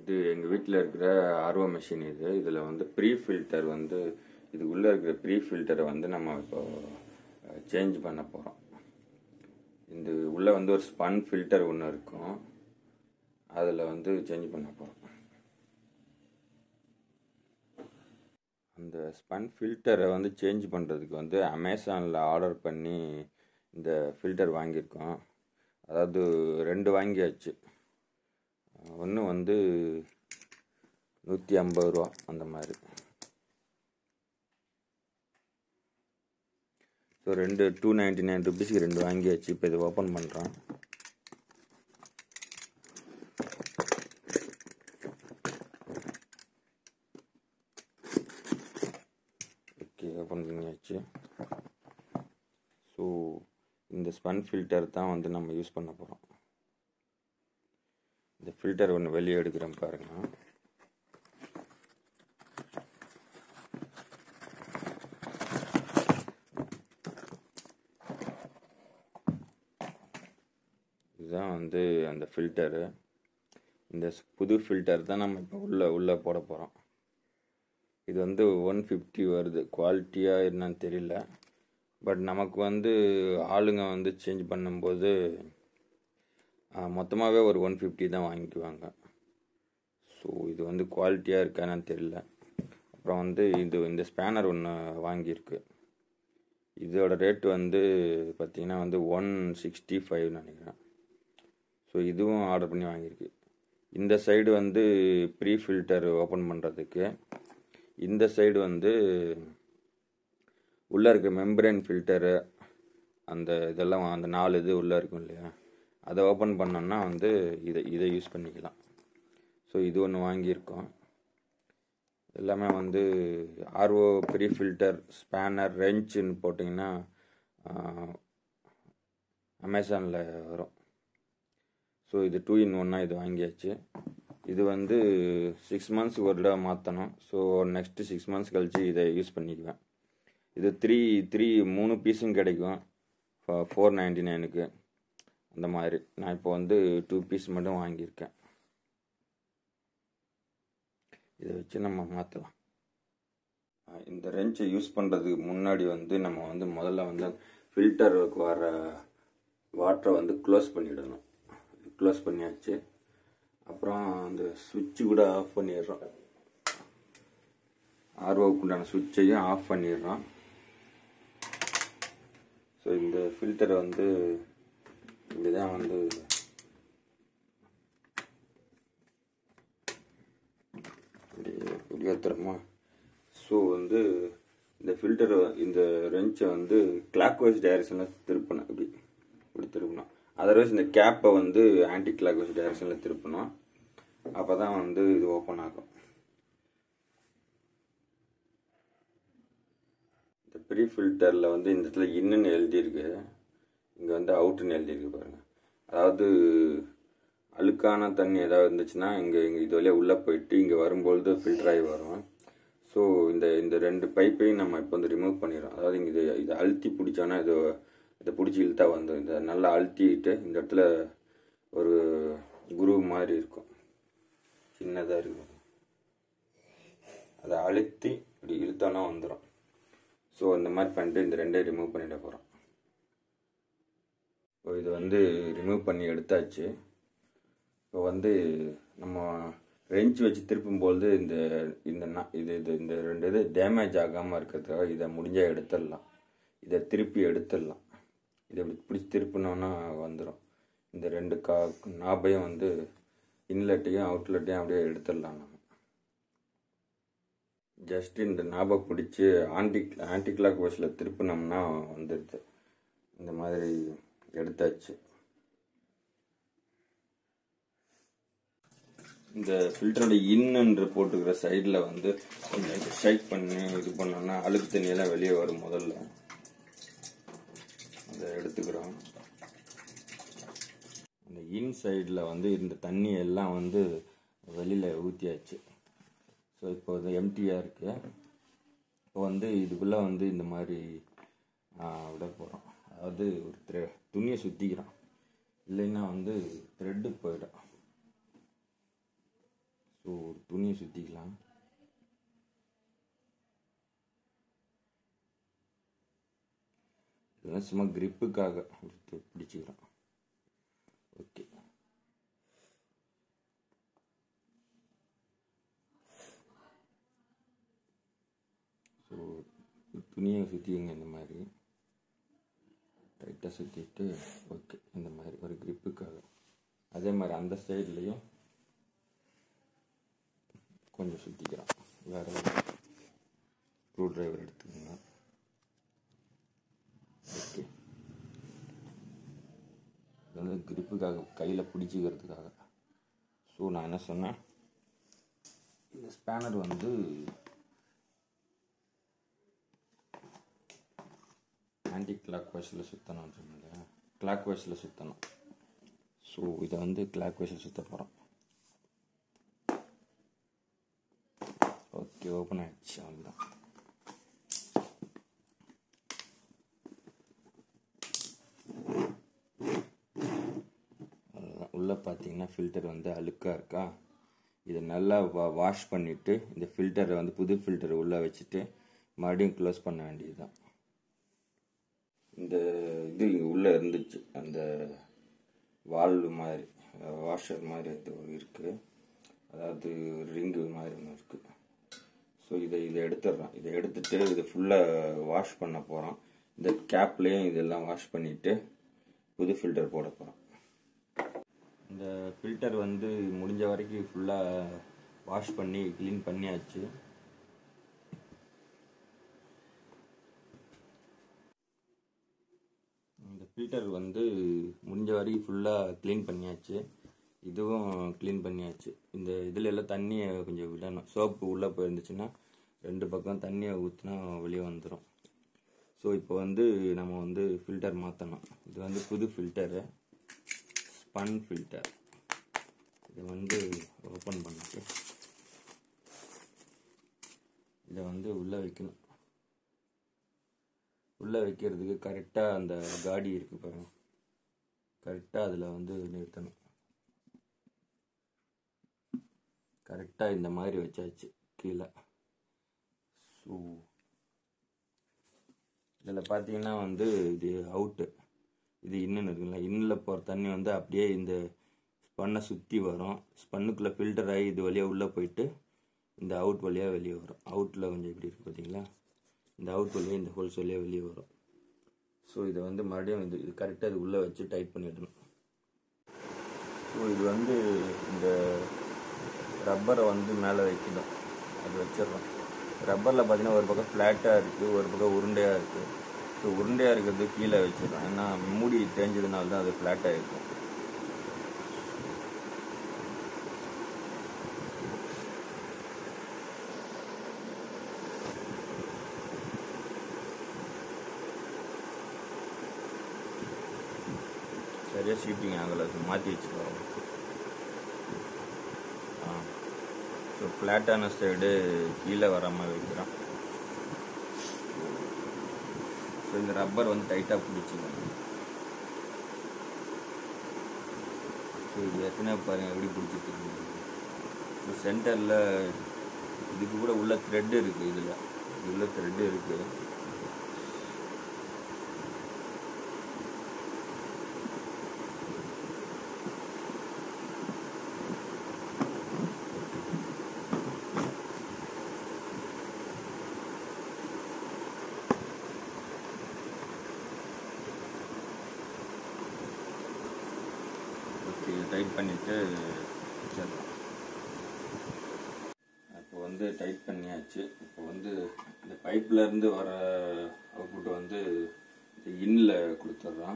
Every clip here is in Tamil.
இது எங்கள் வீட்டில் இருக்கிற ஆர்வோ மிஷின் இது இதில் வந்து ப்ரீ ஃபில்டர் வந்து இது உள்ளே இருக்கிற ப்ரீ ஃபில்டரை வந்து நம்ம இப்போ சேஞ்ச் பண்ண போகிறோம் இந்த உள்ளே வந்து ஒரு ஸ்பன் ஃபில்டர் ஒன்று இருக்கும் அதில் வந்து சேஞ்ச் பண்ண போகிறோம் அந்த ஸ்பன் ஃபில்டரை வந்து சேஞ்ச் பண்ணுறதுக்கு வந்து அமேசானில் ஆர்டர் பண்ணி இந்த ஃபில்டர் வாங்கியிருக்கோம் அதாவது ரெண்டு வாங்கியாச்சு ஒன்று வந்து நூற்றி ஐம்பது ரூபா அந்த மாதிரி ஸோ ரெண்டு டூ நைன்டி நைன் ருபீஸ்க்கு ரெண்டு வாங்கியாச்சு இப்போ இதை ஓப்பன் பண்ணுறோம் ஓகே ஓப்பன் பண்ணியாச்சு ஸோ இந்த ஸ்பன் ஃபில்டர் தான் வந்து நம்ம யூஸ் பண்ண போகிறோம் இந்த ஃபில்டர் ஒன்று வெளியே எடுக்கிறேன் பாருங்க இதுதான் வந்து அந்த ஃபில்டரு இந்த ஸ்- புது ஃபில்டர் தான் நம்ம இப்போ உள்ளே உள்ளே போட போகிறோம் இது வந்து ஒன் ஃபிஃப்டி வருது குவாலிட்டியாக என்னன்னு தெரியல பட் நமக்கு வந்து ஆளுங்க வந்து சேஞ்ச் பண்ணும்போது மொத்தமாகவே ஒரு ஒன் ஃபிஃப்டி தான் வாங்கிக்குவாங்க ஸோ இது வந்து குவாலிட்டியாக இருக்கான்னு தெரியல அப்புறம் வந்து இது இந்த ஸ்பேனர் ஒன்று வாங்கியிருக்கு இதோட ரேட் வந்து பார்த்திங்கன்னா வந்து ஒன் சிக்ஸ்டி ஃபைவ் நினைக்கிறேன் ஸோ இதுவும் ஆர்டர் பண்ணி வாங்கியிருக்கு இந்த சைடு வந்து ப்ரீ ஃபில்டர் ஓப்பன் பண்ணுறதுக்கு இந்த சைடு வந்து உள்ளே இருக்க மெம்பரேன் ஃபில்டரு அந்த இதெல்லாம் அந்த நாலு இது உள்ளே இருக்கும் இல்லையா அதை ஓப்பன் பண்ணோம்னா வந்து இதை இதை யூஸ் பண்ணிக்கலாம் ஸோ இது ஒன்று வாங்கியிருக்கோம் எல்லாமே வந்து ஆர்ஓ ப்ரீ ஃபில்டர் ஸ்பேனர் ரெஞ்சுன்னு போட்டிங்கன்னா அமேசானில் வரும் ஸோ இது டூ இன் ஒன்னாக இது வாங்கியாச்சு இது வந்து சிக்ஸ் மந்த்ஸ் ஒரு தடவை மாற்றணும் ஸோ நெக்ஸ்ட்டு சிக்ஸ் மந்த்ஸ் கழிச்சு இதை யூஸ் பண்ணிக்குவேன் இது த்ரீ த்ரீ மூணு பீஸும் கிடைக்கும் ஃபோர் நைன்டி நைனுக்கு அந்த மாதிரி நான் இப்போ வந்து டூ பீஸ் மட்டும் வாங்கியிருக்கேன் இதை வச்சு நம்ம மாற்றலாம் இந்த ரெஞ்சை யூஸ் பண்ணுறதுக்கு முன்னாடி வந்து நம்ம வந்து முதல்ல வந்து ஃபில்டருக்கு வர வாட்டரை வந்து க்ளோஸ் பண்ணிடணும் க்ளோஸ் பண்ணியாச்சு அப்புறம் அந்த சுவிட்சு கூட ஆஃப் பண்ணிடுறோம் ஆர்ஓக்கு உண்டான சுவிட்சையும் ஆஃப் பண்ணிடுறோம் ஸோ இந்த ஃபில்டரை வந்து இப்படிதான் வந்து வெளியேற்றுறோமா ஸோ வந்து இந்த ஃபில்டரை இந்த ரெஞ்சை வந்து கிளாக் வைஸ் டைரக்ஷனில் திருப்பணும் இப்படி இப்படி திருப்பணும் அதர்வைஸ் இந்த கேப்பை வந்து ஆன்டி கிளாக் வைஸ் டைரக்ஷனில் திருப்பணும் அப்போ தான் வந்து இது ஓப்பன் ஆகும் இந்த ப்ரீ ஃபில்டரில் வந்து இந்த இடத்துல இன்னுன்னு எழுதியிருக்கு இங்கே வந்து அவுட்டுன்னு எழுதியிருக்கு பாருங்க அதாவது அழுக்கான தண்ணி ஏதாவது இருந்துச்சுன்னா இங்கே இங்கே இது வழியாக உள்ளே போயிட்டு இங்கே வரும்பொழுது ஃபில்டர் ஆகி வரும் ஸோ இந்த இந்த ரெண்டு பைப்பையும் நம்ம இப்போ வந்து ரிமூவ் பண்ணிடுறோம் அதாவது இங்கே இது இதை அழுத்தி பிடிச்சோன்னா இது இதை பிடிச்சி இழுத்தா வந்து இதை நல்லா அழுத்திட்டு இந்த இடத்துல ஒரு குரு மாதிரி இருக்கும் சின்னதாக இருக்கும் அதை அழுத்தி இப்படி இழுத்தோன்னா வந்துடும் ஸோ இந்த மாதிரி பண்ணிட்டு இந்த ரெண்டையும் ரிமூவ் பண்ணிட போகிறோம் இப்போ இது வந்து ரிமூவ் பண்ணி எடுத்தாச்சு இப்போ வந்து நம்ம ரெஞ்ச் வச்சு திருப்பும்போது இந்த இந்த ந- இது இது இந்த ரெண்டு இது டேமேஜ் ஆகாமல் இருக்கிறதுக்காக இதை முடிஞ்சால் எடுத்துடலாம் இதை திருப்பி எடுத்துடலாம் இதை இப்படி பிடிச்சி திருப்பினோன்னா வந்துடும் இந்த ரெண்டு கா நாபையும் வந்து இன்லெட்டையும் அவுட்லெட்டையும் அப்படியே எடுத்துடலாம் நம்ம ஜஸ்ட் இந்த ஞாபகம் பிடிச்சி ஆன்டி ஆன்டி கிளாக் வைஸில் திருப்பினோம்னா வந்துடுது இந்த மாதிரி எடுத்தாச்சு இந்த ஃபில்டரோட இன்னுன்ற போட்டுக்கிற சைடில் வந்து கொஞ்சம் ஷேக் பண்ணி இது பண்ணோம்னா அழுக்கு தண்ணியெல்லாம் வெளியே வரும் முதல்ல அதை எடுத்துக்கிறோம் இந்த இன் சைடில் வந்து இந்த தண்ணி எல்லாம் வந்து வெளியில் ஊற்றியாச்சு ஸோ இப்போ இது எம்டியாக இருக்கு இப்போ வந்து இதுக்குள்ளே வந்து இந்த மாதிரி ஆ, விட போகிறோம் அதாவது ஒரு த்ரெ துணியை சுற்றிக்கிறோம் இல்லைன்னா வந்து த்ரெட்டு போயிடும் ஸோ ஒரு துணியை சுற்றிக்கலாம் இதெல்லாம் சும்மா கிரிப்புக்காக எடுத்து பிடிச்சிக்கிறோம் ஓகே ஸோ துணியை சுற்றிங்க இந்த மாதிரி டைட்டாக சுற்றிட்டு ஓகே இந்த மாதிரி ஒரு கிரிப்புக்காக அதே மாதிரி அந்த சைட்லேயும் கொஞ்சம் சுற்றிக்கிறோம் வேறு ஸ்க்ரூ டிரைவர் எடுத்துக்கோங்க ஓகே இது வந்து கிரிப்புக்காக கையில் பிடிச்சிக்கிறதுக்காக ஸோ நான் என்ன சொன்னேன் இந்த ஸ்பேனர் வந்து ஆன்டி கிளாக் வைஸில் சுற்றணும் சொன்னேன் கிளாக் வைஸில் சுற்றணும் ஸோ இதை வந்து கிளாக் வைஸில் சுற்ற போகிறோம் ஓகே ஓப்பன் ஆயிடுச்சு அவ்வளோதான் உள்ளே பார்த்தீங்கன்னா ஃபில்டர் வந்து அழுக்காக இருக்கா இதை நல்லா வா வாஷ் பண்ணிவிட்டு இந்த ஃபில்டரை வந்து புது ஃபில்டரை உள்ளே வச்சுட்டு மறுபடியும் க்ளோஸ் பண்ண வேண்டியது தான் இந்த இது இங்கே உள்ளே இருந்துச்சு அந்த வால்வு மாதிரி வாஷர் மாதிரி அது இருக்குது அதாவது ரிங்கு மாதிரி ஒன்று இருக்குது ஸோ இதை இதை எடுத்துடுறோம் இதை எடுத்துட்டு இதை ஃபுல்லாக வாஷ் பண்ண போகிறோம் இந்த கேப்லேயும் இதெல்லாம் வாஷ் பண்ணிவிட்டு புது ஃபில்டர் போட போகிறோம் இந்த ஃபில்டர் வந்து முடிஞ்ச வரைக்கும் ஃபுல்லாக வாஷ் பண்ணி க்ளீன் பண்ணியாச்சு இந்த ஃபில்டர் வந்து முடிஞ்ச வரைக்கும் ஃபுல்லாக க்ளீன் பண்ணியாச்சு இதுவும் க்ளீன் பண்ணியாச்சு இந்த இதில் எல்லாம் தண்ணியை கொஞ்சம் விடணும் சோப்பு உள்ளே போயிருந்துச்சுன்னா ரெண்டு பக்கம் தண்ணியை ஊற்றினா வெளியே வந்துடும் ஸோ இப்போ வந்து நம்ம வந்து ஃபில்டர் மாற்றணும் இது வந்து புது ஃபில்டரு ஸ்பன் ஃபில்டர் இதை வந்து ஓப்பன் பண்ணிட்டு இதை வந்து உள்ளே வைக்கணும் உள்ளே வைக்கிறதுக்கு கரெக்டாக அந்த காடி இருக்கு பாருங்க கரெக்டாக அதில் வந்து நிறுத்தணும் கரெக்டாக இந்த மாதிரி வச்சாச்சு கீழே ஸோ இதில் பார்த்தீங்கன்னா வந்து இது அவுட்டு இது இன்னும் இருக்குல்ல இன்னில் போகிற தண்ணி வந்து அப்படியே இந்த ஸ்பன்னை சுற்றி வரும் ஸ்பன்னுக்குள்ளே ஃபில்டர் ஆகி இது வழியாக உள்ளே போயிட்டு இந்த அவுட் வழியாக வெளியே வரும் அவுட்டில் கொஞ்சம் இப்படி இருக்குது பார்த்தீங்களா இந்த அவுட் வழியாக இந்த ஹோல்ஸ் வழியாக வெளியே வரும் ஸோ இதை வந்து மறுபடியும் இது இது கரெக்டாக இது உள்ளே வச்சு டைட் பண்ணிடணும் ஸோ இது வந்து இந்த ரப்பரை வந்து மேலே வைக்கணும் அது வச்சிடுறோம் ரப்பரில் பார்த்தீங்கன்னா ஒரு பக்கம் ஃப்ளாட்டாக இருக்குது ஒரு பக்கம் உருண்டையாக இருக்குது ஸோ உருண்டையாக இருக்கிறது கீழே வச்சிடறோம் ஏன்னா மூடி தேஞ்சதுனால தான் அது ஃப்ளாட்டாக இருக்கும் சரியாக ஷீட்டிங் ஆகலை அது மாற்றி வச்சுக்கிறோம் ஆ ஸோ ஃப்ளாட்டான சைடு கீழே வர மாதிரி வைக்கிறோம் ஸோ இந்த ரப்பர் வந்து டைட்டாக பிடிச்சிக்கணும் ஸோ இது எத்தனை பாருங்க எப்படி பிடிச்சிட்டு ஸோ சென்டரில் இதுக்கு கூட உள்ள த்ரெட் இருக்குது இதில் உள்ள த்ரெட் இருக்குது ஓகே டைட் பண்ணிவிட்டு வச்சிடலாம் இப்போ வந்து டைட் பண்ணியாச்சு இப்போ வந்து இந்த பைப்பில் இருந்து வர அவுட்புட் வந்து இந்த இன்னில் கொடுத்துட்றோம்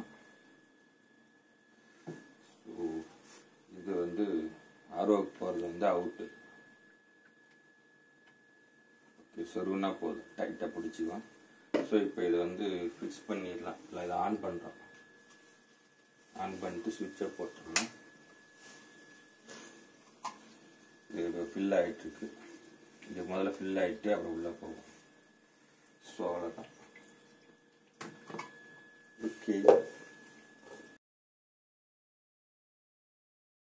ஸோ இது வந்து ஆர்ஓக்கு போகிறது வந்து அவுட்டு ஓகே சொருகுனா போதும் டைட்டாக பிடிச்சிக்குவோம் ஸோ இப்போ இதை வந்து ஃபிக்ஸ் பண்ணிடலாம் இல்லை இதை ஆன் பண்ணுறோம் ஆன் பண்ணிட்டு சுவிட்சை போட்டுடலாம் இது ஃபில் ஆகிட்டுருக்கு இது முதல்ல ஃபில் ஆகிட்டு அப்புறம் உள்ளே போகும் ஸோ அவ்வளோதான் ஓகே